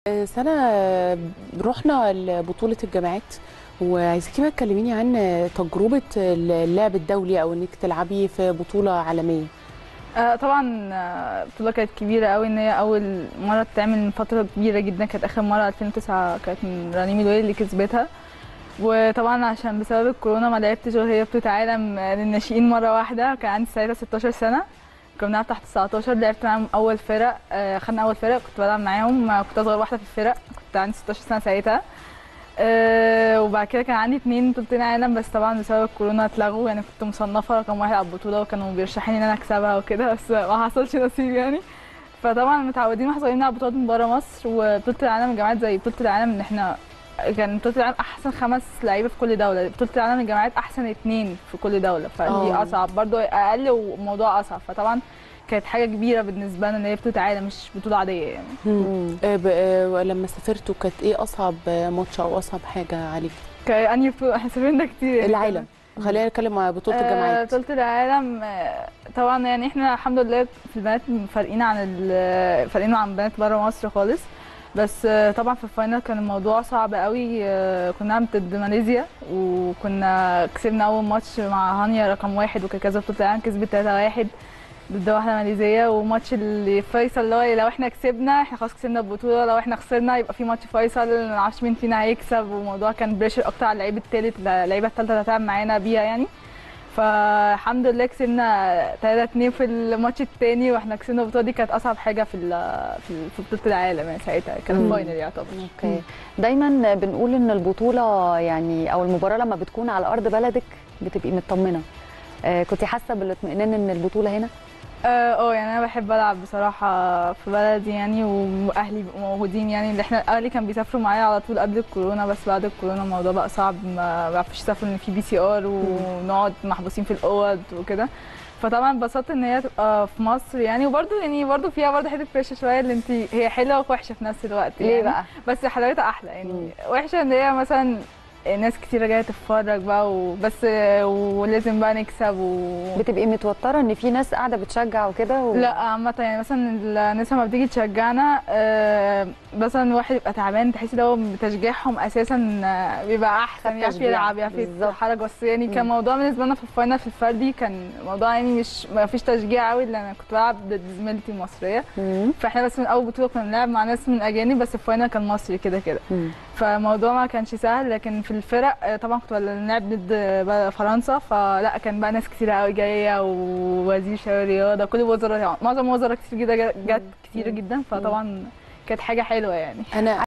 سنة رحنا لبطولة الجامعات وعايزاكي بقى تكلميني عن تجربة اللعب الدولي أو إنك تلعبي في بطولة عالمية آه، طبعا آه، البطوله كانت كبيره قوي ان هي اول مره تتعمل من فتره كبيره جدا كانت اخر مره 2009 كانت من رنيم الويل اللي كسبتها وطبعا عشان بسبب الكورونا ما لعبتش غير هي بطوله عالم آه، للناشئين مره واحده كان عندي ساعتها 16 سنه كنا بنلعب تحت 19 لعبت معاهم اول فرق آه، خدنا اول فرق كنت بلعب معاهم آه، كنت اصغر واحده في الفرق كنت عندي 16 سنه ساعتها آه، وبعد كده كان عندي اتنين بطولتين عالم بس طبعا بسبب الكورونا اتلغوا يعني كنت مصنفه رقم واحد على البطوله وكانوا بيرشحوني ان انا اكسبها وكده بس ما حصلش نصيب يعني فطبعا متعودين واحنا صغيرين نلعب بطولات من بره مصر وبطوله العالم الجامعات زي بطوله العالم ان احنا كان بطوله العالم احسن خمس لعيبه في كل دوله بطوله العالم الجامعات احسن اتنين في كل دوله فدي آه. اصعب برضو اقل وموضوع اصعب فطبعا كانت حاجه كبيره بالنسبه لنا ان هي بطوله عالم مش بطوله عاديه يعني مم. آه، ب- آه، لما سافرتوا كانت إيه أصعب ماتش أو أصعب حاجة عليكي؟ كأني بطوله احنا سافرنا كتير يعني. العالم خلينا نتكلم على بطولة آه، الجامعات بطولة العالم آه، طبعا يعني احنا الحمد لله في البنات فارقين عن ال- فارقين عن بنات بره مصر خالص بس آه، طبعا في الفاينل كان الموضوع صعب قوي آه، كنا بنلعب ضد ماليزيا وكنا كسبنا اول ماتش مع هانيا رقم واحد وكانت كذا بطولة العالم كسبت 3 واحد ضد واحدة ماليزية وماتش اللي فيصل اللي هو لو احنا كسبنا احنا خلاص كسبنا البطولة لو احنا خسرنا يبقى في ماتش فيصل ما نعرفش مين فينا هيكسب والموضوع كان بريشر اكتر على اللعيب التالت اللعيبة التالتة اللي هتلعب معانا بيها يعني فالحمد لله كسبنا 3 2 في الماتش التاني واحنا كسبنا البطوله دي كانت اصعب حاجه في ال- في في بطوله العالم يعني ساعتها كان مم. الفاينل يعتبر اوكي دايما بنقول ان البطوله يعني او المباراه لما بتكون على ارض بلدك بتبقي مطمنه آه كنت حاسه بالاطمئنان ان البطوله هنا اه آه، يعني انا بحب العب بصراحه في بلدي يعني واهلي بيبقوا موجودين يعني اللي احنا اهلي كانوا بيسافروا معايا على طول قبل الكورونا بس بعد الكورونا الموضوع بقى صعب ما بيعرفوش يسافروا ان في بي سي ار ونقعد محبوسين في الاوض وكده فطبعا انبسطت ان هي تبقى في مصر يعني وبرده يعني برده فيها برده حته بريشر شويه اللي انت هي حلوه ووحشه في نفس الوقت ليه يعني. بقى بس حلاوتها احلى يعني مم. وحشه ان هي مثلا ناس كتيرة جاية تتفرج بقى وبس ولازم بقى نكسب و... بتبقي متوتره ان في ناس قاعده بتشجع وكده و... لا عامة يعني مثلا الناس لما بتيجي تشجعنا آه، مثلا واحد يبقى تعبان تحسي ده تشجيعهم اساسا آه، بيبقى احسن يعرف تشجيع. يلعب يعرف بالظبط. يتحرك بس يعني كان مم. موضوع بالنسبة لنا في الفاينل في الفردي كان موضوع يعني مش ما فيش تشجيع قوي لان انا كنت بلعب ضد زميلتي المصرية مم. فاحنا بس من اول بطولة كنا بنلعب مع ناس من اجانب بس الفاينل كان مصري كده كده مم. فالموضوع ما كانش سهل لكن في الفرق آه، طبعا كنت بنلعب ضد بقى فرنسا فلا كان بقى ناس كتير قوي جايه ووزير شباب الرياضه كل الوزراء يعني معظم الوزراء كتير جدا جت كتير جدا فطبعا كانت حاجه حلوه يعني أنا